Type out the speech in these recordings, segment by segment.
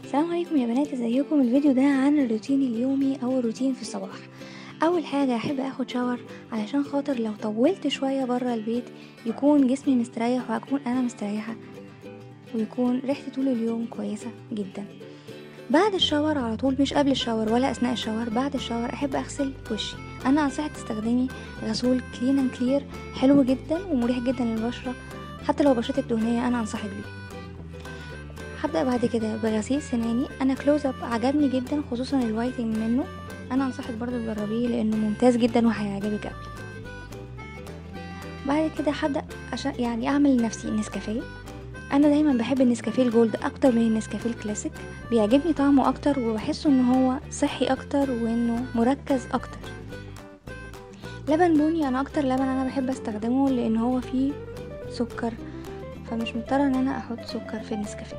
السلام عليكم يا بنات ازيكم الفيديو ده عن الروتين اليومي او الروتين في الصباح اول حاجه احب اخد شاور علشان خاطر لو طولت شويه بره البيت يكون جسمي مستريح واكون انا مستريحه ويكون ريحتي طول اليوم كويسه جدا بعد الشاور على طول مش قبل الشاور ولا اثناء الشاور بعد الشاور احب اغسل وشي انا انصحك تستخدمي غسول كلين اند كلير حلو جدا ومريح جدا للبشره حتى لو بشرتك دهنيه انا انصحك بيه هبدأ بعد كده بغسيل سناني انا كلوز اب عجبني جدا خصوصا الوايتنج منه انا انصحك برضو تجربيه لانه ممتاز جدا وهيعجبك قوي بعد كده هبدأ عشان يعني اعمل لنفسي نسكافيه انا دايما بحب النسكافيه الجولد اكتر من النسكافيه الكلاسيك بيعجبني طعمه اكتر وبحسه ان هو صحي اكتر وانه مركز اكتر لبن بني انا اكتر لبن انا بحب استخدمه لان هو فيه سكر فمش مضطره ان انا احط سكر في النسكافيه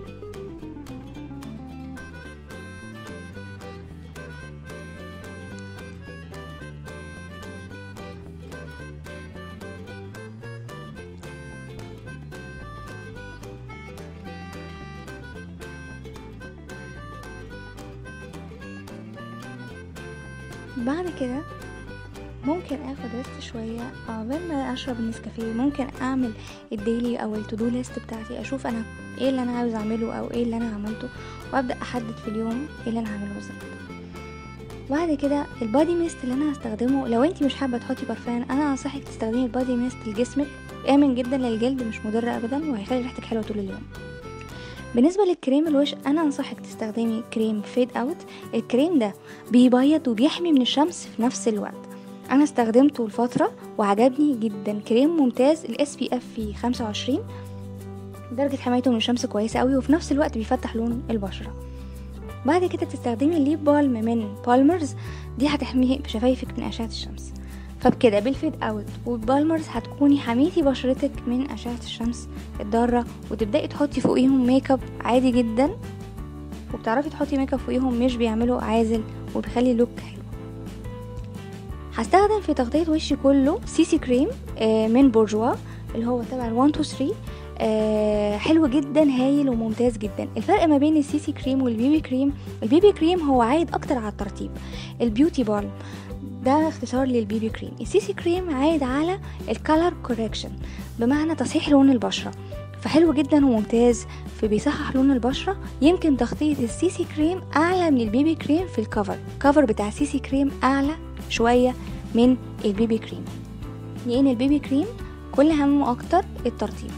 بعد كده ممكن اخد ريست شويه عقبال ما اشرب النسكافيه ممكن اعمل الديلي او التودو ليست بتاعتي اشوف انا ايه اللي انا عاوز اعمله او ايه اللي انا عملته وابدا احدد في اليوم ايه اللي انا هعمله بالظبط بعد كده البادي ميست اللي انا هستخدمه لو انتي مش حابه تحطي برفان انا انصحك تستخدمي البادي ميست لجسمك امن جدا للجلد مش مضر ابدا وهيخلي ريحتك حلوه طول اليوم بالنسبه للكريم الوش انا انصحك تستخدمي كريم فيد اوت الكريم ده بيبيض وبيحمي من الشمس في نفس الوقت انا استخدمته لفتره وعجبني جدا كريم ممتاز الاس بي اف فيه 25 درجه حمايته من الشمس كويسه قوي وفي نفس الوقت بيفتح لون البشره بعد كده تستخدمي الليب بالم من بالمرز دي هتحمي شفايفك من اشعه الشمس فبكده بالفيد اوت والبالمرز هتكوني حميتي بشرتك من اشعه الشمس الضاره وتبداي تحطي فوقيهم ميك اب عادي جدا وبتعرفي تحطي ميك اب فوقيهم مش بيعملوا عازل وبيخلي لوك حلو هستخدم في تغطية وشي كله سي سي كريم من بورجوا اللي هو تبع ال 1 2 3 آه حلو جدا هايل وممتاز جدا الفرق ما بين السي سي كريم والبيبي كريم البيبي كريم هو عايد اكتر على الترطيب البيوتي بالم ده اختصار للبيبي كريم السي سي كريم عايد على الكالر كوريكشن بمعنى تصحيح لون البشره فحلو جدا وممتاز في بيصحح لون البشرة يمكن تغطية السي سي كريم أعلى من البيبي كريم في الكفر كفر بتاع السي سي كريم أعلى شوية من البيبي كريم لأن البيبي كريم كل همه أكتر الترطيب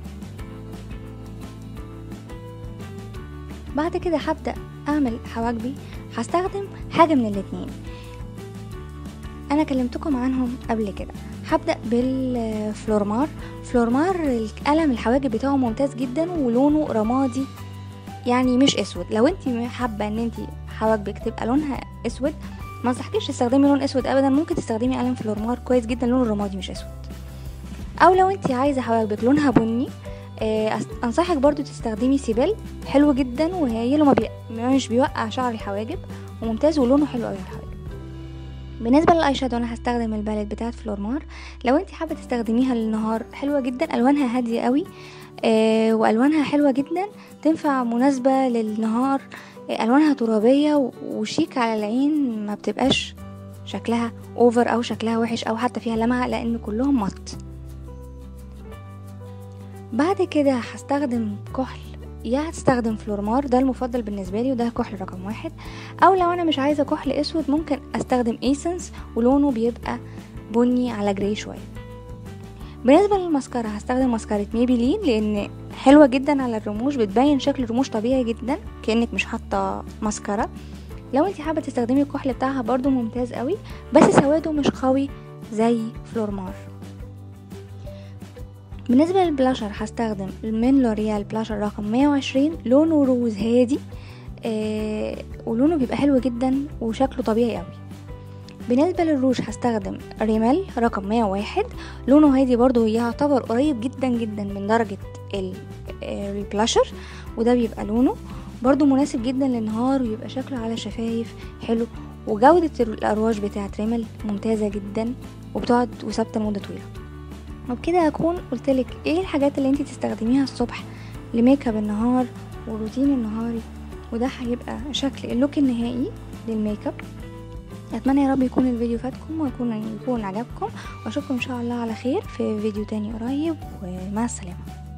بعد كده هبدأ أعمل حواجبي هستخدم حاجة من الاتنين أنا كلمتكم عنهم قبل كده هبدأ بالفلورمار فلورمار القلم الحواجب بتاعه ممتاز جدا ولونه رمادي يعني مش اسود لو انت حابه ان انت حواجبك تبقى لونها اسود ما انصحكيش تستخدمي لون اسود ابدا ممكن تستخدمي قلم فلورمار كويس جدا لونه رمادي مش اسود او لو انت عايزه حواجبك لونها بني انصحك برضو تستخدمي سيبل حلو جدا وهايل وما بي... مش بيوقع شعر الحواجب وممتاز ولونه حلو قوي الحواجب بالنسبه للاي شادو انا هستخدم الباليت بتاعت فلورمار لو انت حابه تستخدميها للنهار حلوه جدا الوانها هاديه قوي آه والوانها حلوه جدا تنفع مناسبه للنهار آه الوانها ترابيه وشيك على العين ما بتبقاش شكلها اوفر او شكلها وحش او حتى فيها لمعه لان كلهم مط بعد كده هستخدم كحل يا هتستخدم فلورمار ده المفضل بالنسبة لي وده كحل رقم واحد او لو انا مش عايزة كحل اسود ممكن استخدم ايسنس ولونه بيبقى بني على جراي شوية بالنسبة للمسكرة هستخدم مسكرة ميبيلين لان حلوة جدا على الرموش بتبين شكل الرموش طبيعي جدا كأنك مش حاطة مسكرة لو انت حابة تستخدمي الكحل بتاعها برضو ممتاز قوي بس سواده مش قوي زي فلورمار بالنسبة للبلاشر هستخدم من لوريال بلاشر رقم 120 لونه روز هادي آه ولونه بيبقى حلو جدا وشكله طبيعي قوي بالنسبة للروج هستخدم ريمال رقم 101 لونه هادي برضو يعتبر قريب جدا جدا من درجة البلاشر وده بيبقى لونه برضو مناسب جدا للنهار ويبقى شكله على شفايف حلو وجودة الأرواج بتاعة ريمل ممتازة جدا وبتقعد وثابتة لمدة طويلة وبكده اكون قلتلك ايه الحاجات اللي انتي تستخدميها الصبح لميك اب النهار والروتين النهاري وده هيبقى شكل اللوك النهائي للميك اب اتمنى يا رب يكون الفيديو فاتكم ويكون يكون عجبكم واشوفكم ان شاء الله على خير في فيديو تاني قريب ومع السلامه